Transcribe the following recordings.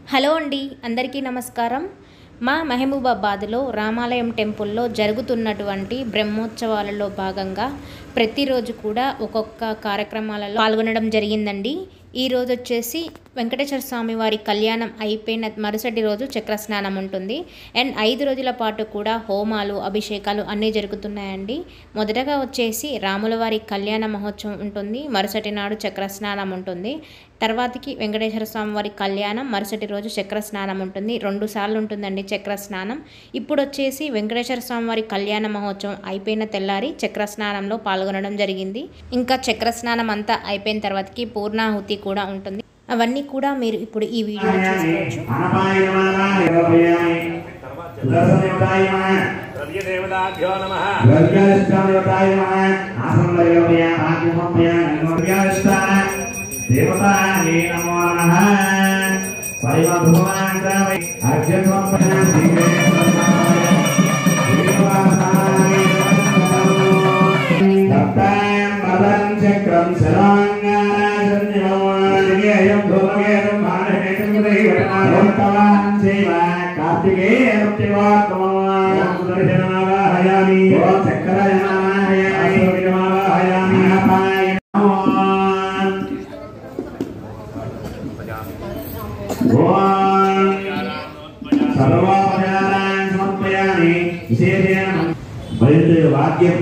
Hello అండి అందరికీ నమస్కారం మా మహబూబాబాద్లో రామాలయం టెంపుల్లో జరుగుతున్నటువంటి బ్రహ్మోత్సవాలలో భాగంగా ప్రతిరోజు కూడా ఒక్కొక్క కార్యక్రమాలలో పాల్గొనడం జరిగిందండి ఈ రోజు వచ్చేసి వెంకటేశ్వర స్వామి వారి కళ్యాణం అయిపోయిన మరుసటి రోజు చక్ర స్నానం ఉంటుంది అండ్ ఐదు రోజుల పాటు కూడా హోమాలు అభిషేకాలు అన్నీ జరుగుతున్నాయండి మొదటగా వచ్చేసి రాముల వారి కళ్యాణ మహోత్సవం ఉంటుంది మరుసటి నాడు చక్ర స్నానం ఉంటుంది తర్వాతకి వెంకటేశ్వర స్వామి వారి కళ్యాణం మరుసటి రోజు చక్ర స్నానం ఉంటుంది రెండు సార్లు ఉంటుందండి చక్ర స్నానం ఇప్పుడు వచ్చేసి వెంకటేశ్వర స్వామి వారి కళ్యాణ మహోత్సవం అయిపోయిన తెల్లారి చక్ర స్నానంలో పాల్గొనడం జరిగింది ఇంకా చక్ర స్నానం అంతా అయిపోయిన తర్వాతకి పూర్ణాహుతి కూడా ఉంటుంది అవన్నీ కూడా మీరు ఇప్పుడు ఈ వీడియోలో చూసుకోవచ్చు ద్రవ్యదేవతాభ్యో నమ దేవతాయే నమో నమః పరిమధుమాంత అర్జున దత్తాయం మదం చక్రం శరాంగారాజన్యమోనిగేయం ధూమగేయం మానవేతం దేవతాం సేవ కార్తికేయ రుత్యవాత్మం దర్శనమావాహయామి ఓం చక్రయమావాహయామి విరమావాహయామి అపాయ నమో సర్వాపచారాన్ని సమర్పయామి విశేషేణ బయట వాక్యం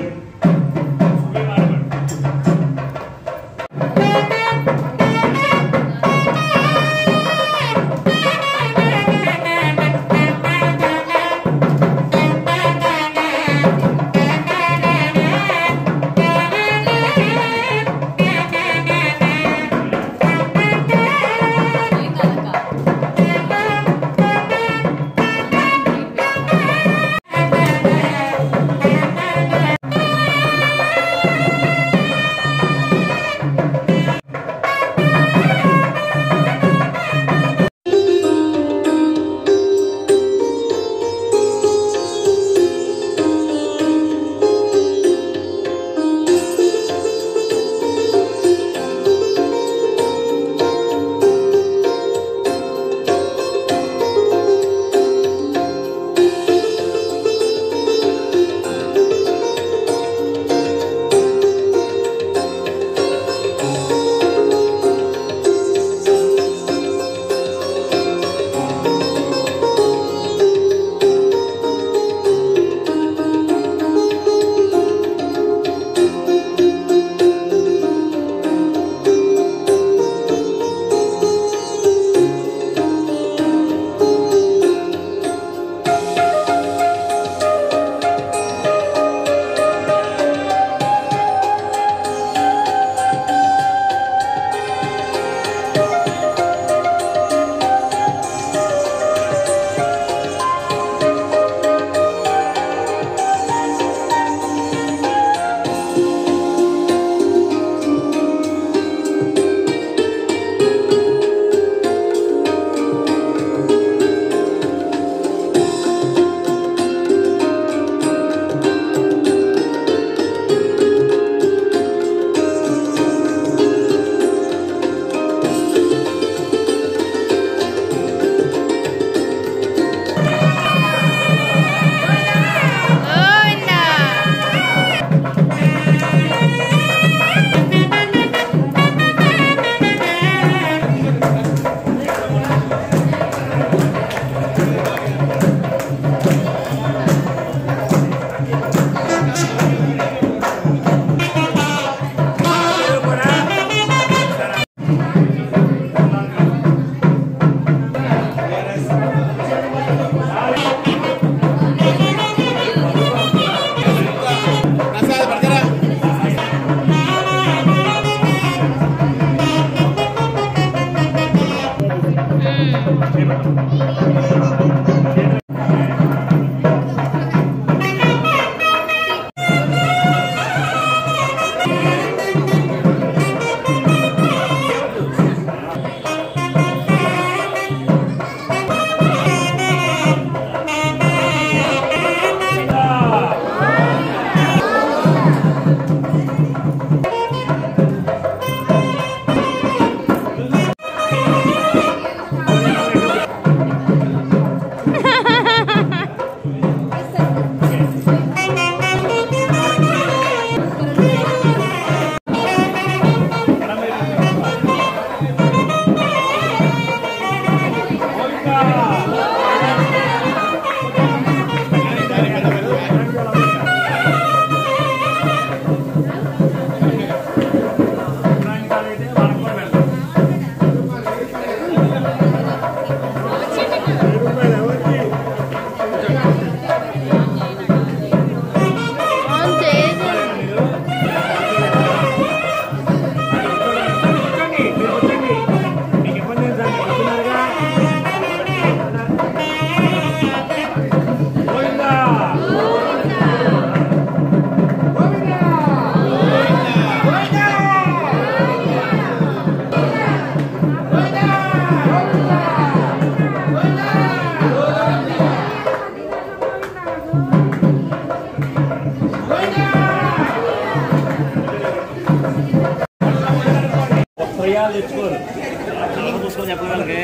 విషయాలు తెచ్చుకోరు కళ్ళ చూసుకొని చెప్పగలగే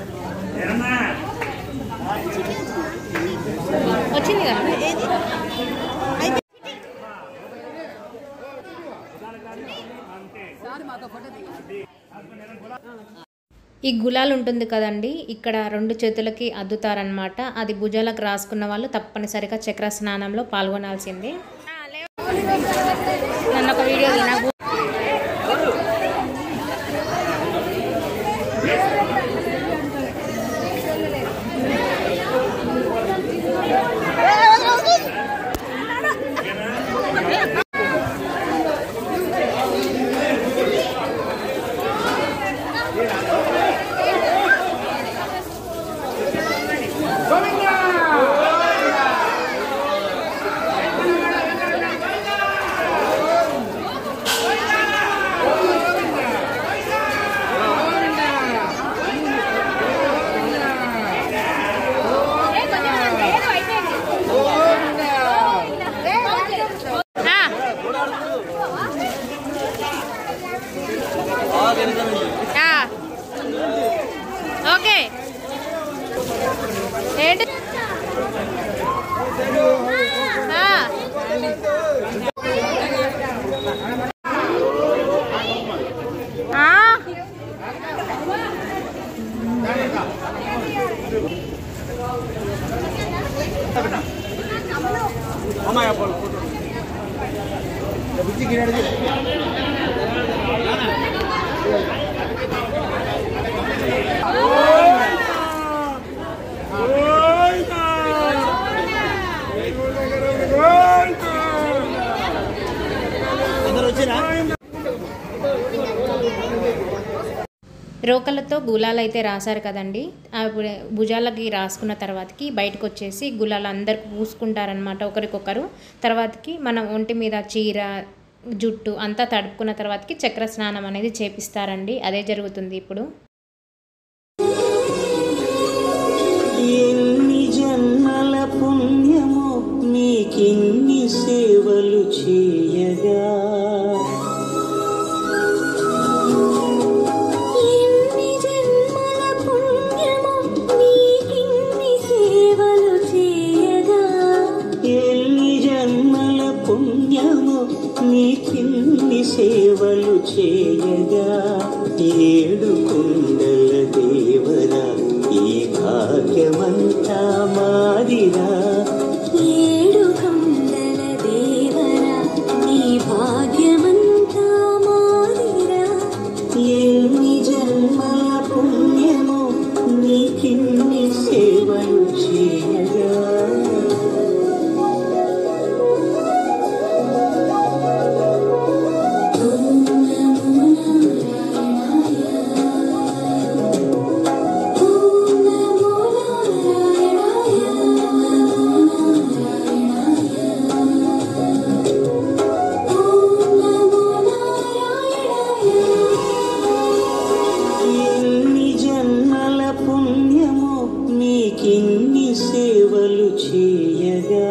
వచ్చింది కదా ఈ గులాల్ ఉంటుంది కదండి ఇక్కడ రెండు చేతులకి అద్దుతారనమాట అది భుజాలకు రాసుకున్న వాళ్ళు తప్పనిసరిగా చక్ర స్నానంలో పాల్గొనాల్సిందే నన్ను ఒక వీడియో నాకు ఓకే ఏంటి ఆ. ఆ. రోకలతో గులాలు అయితే రాశారు కదండి అప్పుడు భుజాలకి రాసుకున్న తర్వాతకి బయటకు వచ్చేసి గులాలు అందరికి పూసుకుంటారనమాట ఒకరికొకరు తర్వాతకి మనం ఒంటి మీద చీర జుట్టు అంతా తడుపుకున్న తర్వాతకి చక్ర స్నానం అనేది చేపిస్తారండి అదే జరుగుతుంది ఇప్పుడు ఎన్ని జన్మల పుణ్యమో నీకిన్ని సేవలు చేయగా ఎన్ని జన్మల పుణ్యమో నీకిన్ని సేవలు చేయగా ఎన్ని జన్మల పుణ్యమో నీకిన్ని సేవలు చేయగా ఏడు కుండల దేవరా ఈ భాగ్యమంతా మాదిరా ఏడు కొండల దేవరా నీ భాగ్యమంతా మాదిరా ఎన్ని జన్మల పుణ్యమో నీకిన్ని సేవలు చేయగా ఓం నమో నారాయణాయ ఓం నమో నారాయణాయ ఎన్ని జన్మల పుణ్యమో నీకిన్ని సేవలు చేయగా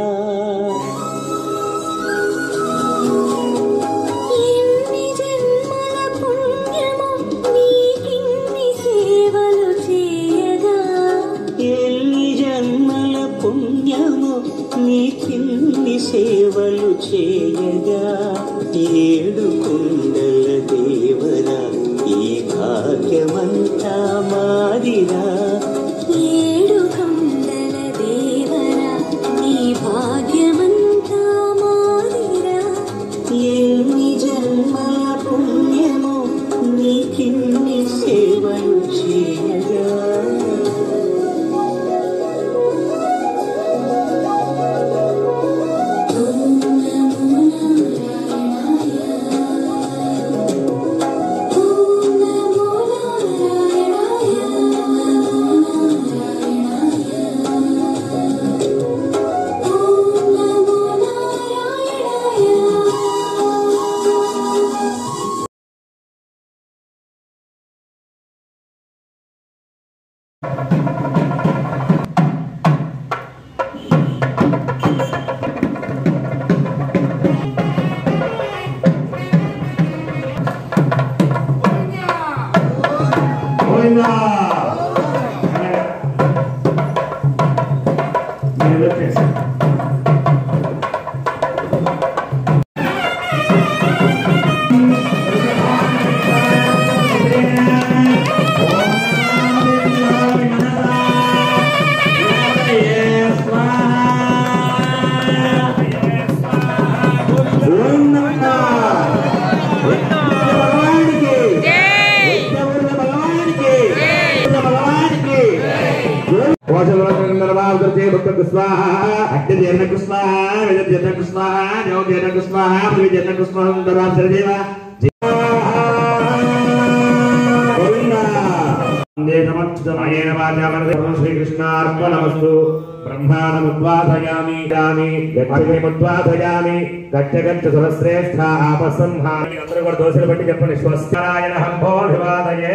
ఎన్ని జన్మల పుణ్యమో నీకిన్ని సేవలు చేయగా ఎన్ని జన్మల పుణ్యమో నీకిన్ని సేవలు చేయగా ఏడు కుండల దేవరా ఈ భాగ్యమంతా మాదిరా ఏడు కొండల దేవరా నీ భాగ్యమంతా మాదిరా ఎన్ని జన్మల పుణ్యమో నీకిన్ని సేవలు చేయగా ఓం నమో నారాయణాయ ఓం నమో నారాయణాయ కోశవరచంద్రబాబుదే భక్తకు స్వాహ అగ్నిజనకు స్వాహ విజయజనకు స్వాహ యోగజనకు స్వాహ విజయజనకు స్వాహ సుందరాం శ్రీదేవ శ్రీకృష్ణార్పణమస్తు బ్రహ్మాణముద్వాసయామి యామి గచ్చముద్వాసయామి గచ్చ గచ్చ సురశ్రేష్ఠ ఆపసంహామి అందరూ కూడా దోషులు బట్టి చెప్పండి స్వస్థరాయణ హంభోభివాదయే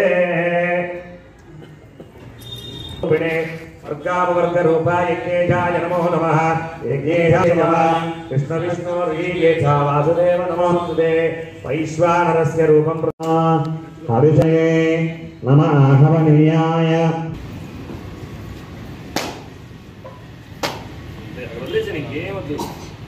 వినే వర్గాపవర్గ రూపాయ యజ్ఞేశాయ నమో నమః యజ్ఞేశాయ నమః కృష్ణ విష్ణు రీయేశ వాసుదేవ నమోస్తుతే వైశ్వానరస్య రూపం హరిషయే నమ హవనీయాయ వదిలేసి ఇంకేం వద్దు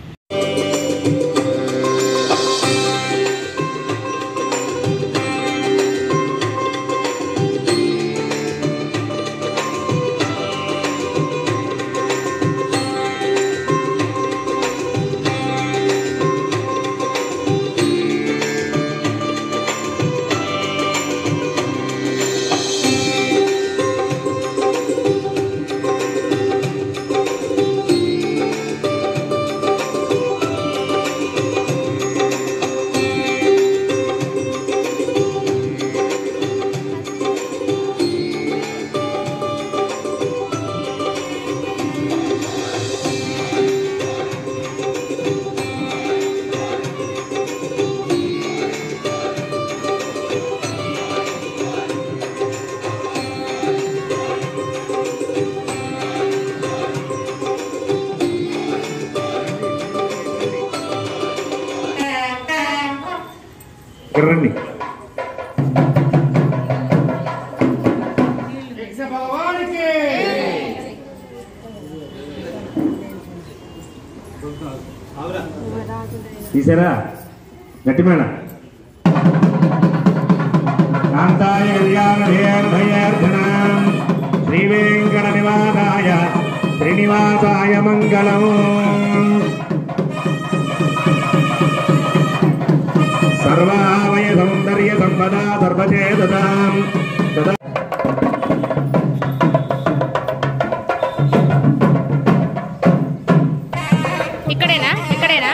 రండి తీసారా గట్టిమేళ కాంతాయ కళ్యాణేర్భయార్థనాం శ్రీ వెంకట నివాసాయ శ్రీనివాసాయ మంగళం సర్వావయ సౌందర్య సంపదా సర్వచేతతాం తదా ఇక్కడేనా ఇక్కడేనా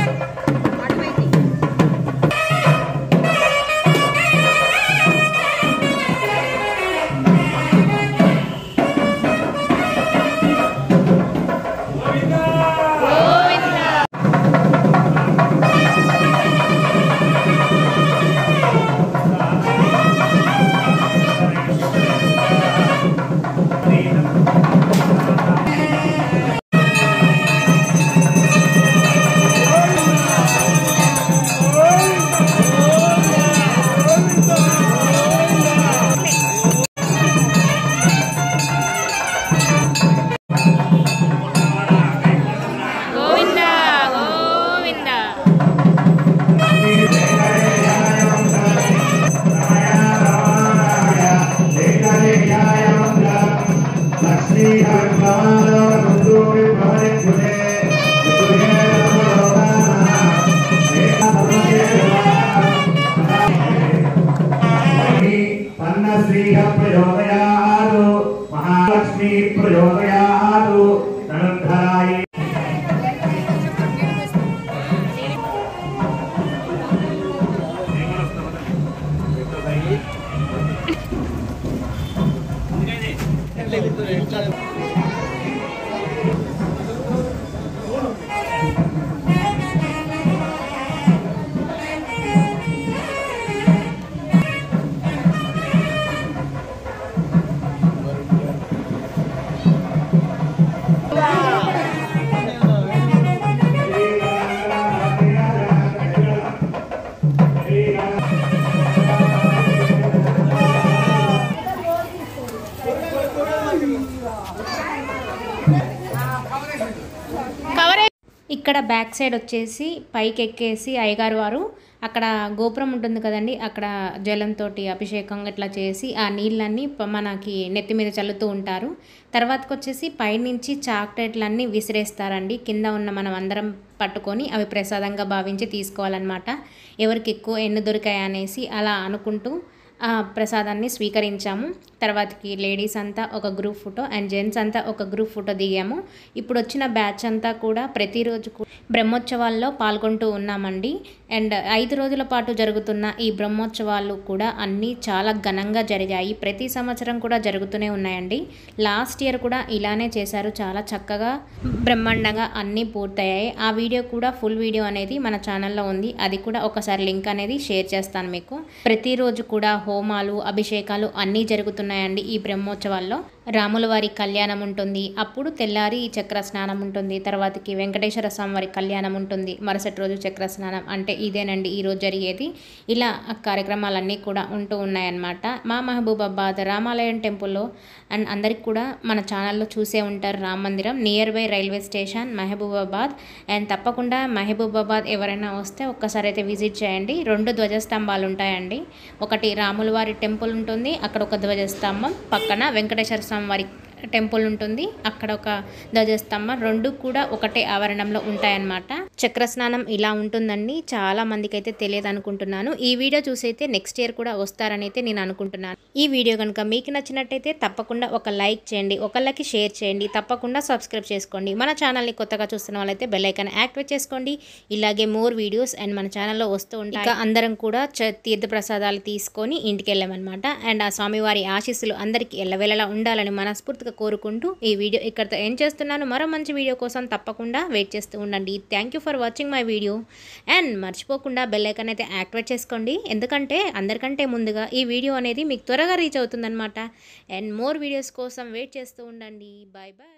గోవింద గోవింద పన్నశ్రీహ ప్రచోదయాదు మహాలక్ష్మీ ప్రచోదయాదు ధనుర్ధరాయి కవర్ ఇక్కడ బ్యాక్ సైడ్ వచ్చేసి పైకి ఎక్కేసి అయ్యగారు వారు అక్కడ గోపురం ఉంటుంది కదండి అక్కడ జలంతో అభిషేకం ఇట్లా చేసి ఆ నీళ్ళన్నీ ప- మనకి నెత్తి మీద చల్లుతూ ఉంటారు తర్వాతకి వచ్చేసి పైనుంచి చాక్లెట్లన్నీ విసిరేస్తారండి కింద ఉన్న మనం అందరం పట్టుకొని అవి ప్రసాదంగా భావించి తీసుకోవాలన్నమాట ఎవరికి ఎక్కువ ఎన్ని దొరికాయి అనేసి అలా అనుకుంటూ ఆ ప్రసాదాన్ని స్వీకరించాము తర్వాతకి లేడీస్ అంతా ఒక గ్రూప్ ఫోటో అండ్ జెంట్స్ అంతా ఒక గ్రూప్ ఫోటో దిగాము ఇప్పుడు వచ్చిన బ్యాచ్ అంతా కూడా ప్రతిరోజు కూ- బ్రహ్మోత్సవాల్లో పాల్గొంటూ ఉన్నామండి అండ్ ఐదు రోజుల పాటు జరుగుతున్న ఈ బ్రహ్మోత్సవాలు కూడా అన్నీ చాలా ఘనంగా జరిగాయి ప్రతి సంవత్సరం కూడా జరుగుతూనే ఉన్నాయండి లాస్ట్ ఇయర్ కూడా ఇలానే చేశారు చాలా చక్కగా బ్రహ్మాండంగా అన్నీ పూర్తయ్యాయి ఆ వీడియో కూడా ఫుల్ వీడియో అనేది మన ఛానల్లో ఉంది అది కూడా ఒకసారి లింక్ అనేది షేర్ చేస్తాను మీకు ప్రతిరోజు కూడా హోమాలు అభిషేకాలు అన్నీ జరుగుతున్నాయండి ఈ బ్రహ్మోత్సవాల్లో రాముల వారి కళ్యాణం ఉంటుంది అప్పుడు తెల్లారి చక్ర స్నానం ఉంటుంది తర్వాతకి వెంకటేశ్వర స్వామి వారి కళ్యాణం ఉంటుంది మరుసటి రోజు చక్ర స్నానం అంటే ఇదేనండి ఈ రోజు జరిగేది ఇలా ఆ కార్యక్రమాలన్నీ కూడా ఉంటూ ఉన్నాయన్నమాట మా మహబూబాబాద్ రామాలయం టెంపుల్లో అండ్ అందరికి కూడా మన ఛానల్లో చూసే ఉంటారు రామ మందిరం near by railway station Mahabubabad and తప్పకుండా మహబూబాబాద్ ఎవరైనా వస్తే ఒక్కసారి అయితే విజిట్ చేయండి రెండు ధ్వజస్తంభాలు ఉంటాయండి ఒకటి రాముల వారి టెంపుల్ ఉంటుంది అక్కడ ఒక ధ్వజస్తంభం పక్కన వెంకటేశ్వర స్వామి వారి టెంపుల్ ఉంటుంది అక్కడ ఒక ధ్వజస్తంభం రెండు కూడా ఒకటే ఆవరణంలో ఉంటాయన్నమాట చక్ర స్నానం ఇలా ఉంటుందండి చాలా మందికి అయితే తెలియదు అనుకుంటున్నాను ఈ వీడియో చూసైతే నెక్స్ట్ ఇయర్ కూడా వస్తారని అయితే నేను అనుకుంటున్నాను ఈ వీడియో కనుక మీకు నచ్చినట్టయితే తప్పకుండా ఒక లైక్ చేయండి ఒకళ్ళకి షేర్ చేయండి తప్పకుండా సబ్స్క్రైబ్ చేసుకోండి మన ఛానల్ని కొత్తగా చూస్తున్న వాళ్ళైతే బెల్ ఐకాన్ యాక్టివేట్ చేసుకోండి ఇలాగే మోర్ వీడియోస్ అండ్ మన ఛానల్లో వస్తూ ఉంటాయి ఇంకా అందరం కూడా చ- తీర్థ ప్రసాదాలు తీసుకొని ఇంటికి వెళ్ళామన్నమాట అండ్ ఆ స్వామివారి ఆశీస్సులు అందరికీ ఎల్లవేళలా ఉండాలని మనస్ఫూర్తిగా కోరుకుంటూ ఈ వీడియో ఇక్కడితో ఏం చేస్తున్నాను మరో మంచి వీడియో కోసం తప్పకుండా వెయిట్ చేస్తూ ఉండండి thank you for watching my video and మర్చిపోకుండా బెల్ ఐకాన్ అయితే యాక్టివేట్ చేసుకోండి ఎందుకంటే అందరికంటే ముందుగా ఈ వీడియో అనేది మీకు త్వరగా రీచ్ అవుతుందన్నమాట అండ్ మోర్ వీడియోస్ కోసం వెయిట్ చేస్తూ ఉండండి బాయ్ బాయ్